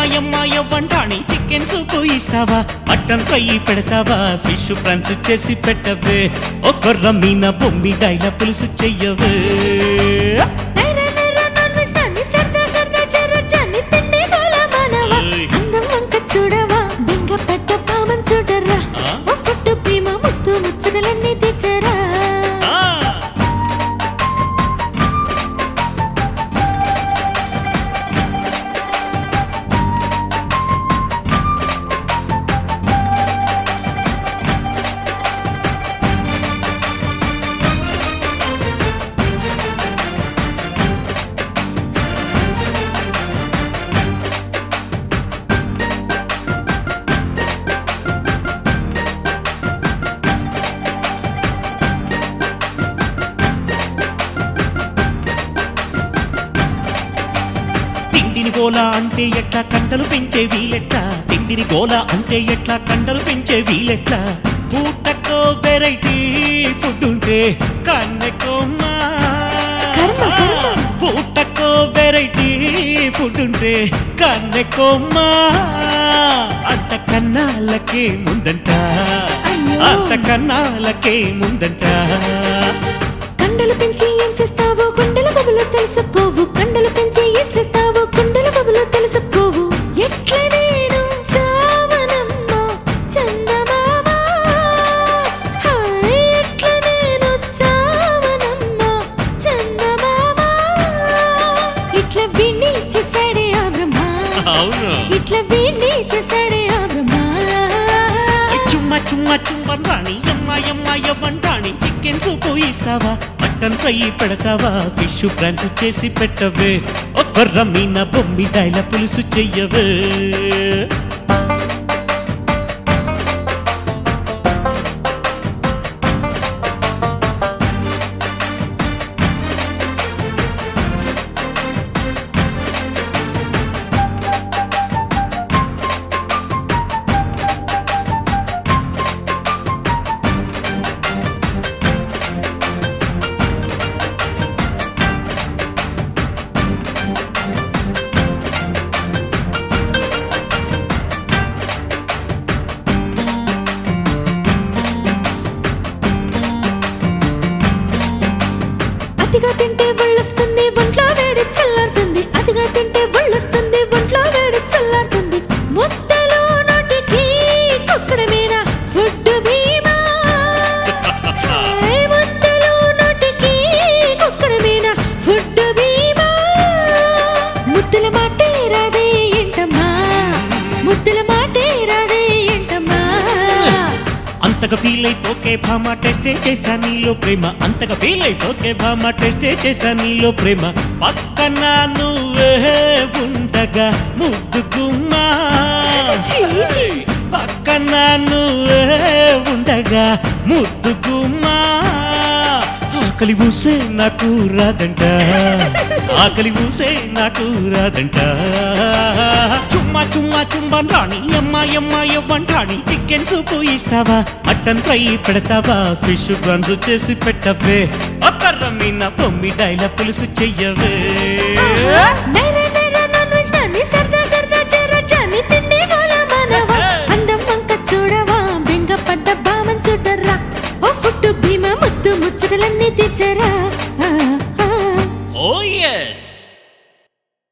ఎమ్మాయమ్మాయ వంటాణి chicken soup ఇస్తావా mutton fry పెడతావా fish prawns చేసి పెట్టవే ఒక రమ్మీన బొమ్మి డైల పులుసు చెయ్యవే నైరా నైరా నాన్ వెజ్ నాన్ని సరదా సరదా చెరొచ్చాన్ని తిండి గోల మానవా ఏయ్. అందం వంక చూడవా బెంగ పట్ట పామం చూడరా ఆ? ఓ ఫుట్టు ప్రేమ ముత్తు ముచ్చటలన్నీ తెచ్చరా ఆ! తిండిని గోల అంటే ఎట్లా కండలు పెంచే వీలెట్లా తిండిని గోల అంటే ఎట్లా కండలు పెంచే వీలెట్లా పూటకో వెరైటీ ఫుడ్ ఉంటే కన్నెకోమ్మా కర్మ, కర్మ. పూటకో వెరైటీ ఫుడ్ ఉంటే కన్నెకోమ్మా అంత కన్నాలకే ముందంట అయ్యో. అంత కన్నాలకే ముందంట కండలు పెంచి ఏం చేస్తావో కుండల గబులు తెలుసుకోవు కండలు పెంచి ఏం చేస్తావో కుండల గబులు తెలుసుకోవు ఎట్ల నేను చావనమ్మా చందమామ హాయ్, ఎట్ల నేను చావనమ్మా చందమామ ఇట్ల వీణ్ణి చేశాడే ఆ బ్రహ్మ అవును ఇట్ల వీణ్ణి చేశాడే ఆ బ్రహ్మ చుమ్మ చుమ్మ చుమ్మ రాణి ఎమ్మ ఎమ్మ ఎవ్వంటాణి చికెన్ సూపు ఇస్తావా మటన్ ఫ్రై పెడతావా ఫిష్ ఫ్రాన్స్ చేసి పెట్టవే ఒక్క రమ్మీన బొమ్మి డైల పులుసు చెయ్యవే అతిగా తింటే ఒళ్ళొస్తుంది ఒంట్లో వేడి చల్లారుతుంది అతిగా తింటే ఒళ్ళొస్తుంది ఒంట్లో వేడి చల్లారుతుంది ముద్దలో నోటికి కుక్కడమేనా ఫుడ్ భీమా ఏయ్, ముద్దలో నోటికి కుక్కడమేనా ఫుడ్ భీమా ముద్దల మాటే రాదే ఏంటమ్మా ముద్దల మాటే రాదే ఏంటమ్మా అంతగా ఫీల్ అయిపోకే భామ టెస్టే చేశా నీలో ప్రేమ అంతగా ఫీల్ అయిపోకే భామ టెస్టే చేశా నీలో ప్రేమ పక్కన నువ్వే ఉండగా ముద్దుకుమ్మా చీపి. పక్కన నువ్వే ఉండగా ముద్దుకుమ్మా ఆకలి ఊసే నాకు రాదంట ఆకలి ఊసే నాకు రాదంట చుమ్మా చుమ్మా చుంబన్ రాణి ఎమ్మ ఎమ్మ ఎవ్వంటాణి చికెన్ సూపు ఇస్తావా మటన్ ఫ్రై పెడతావా ఫిష్ బ్రాన్స్ చేసి పెట్టవే ఒక్క రమ్మీన పొమ్మి డైల పులుసు చెయ్యవే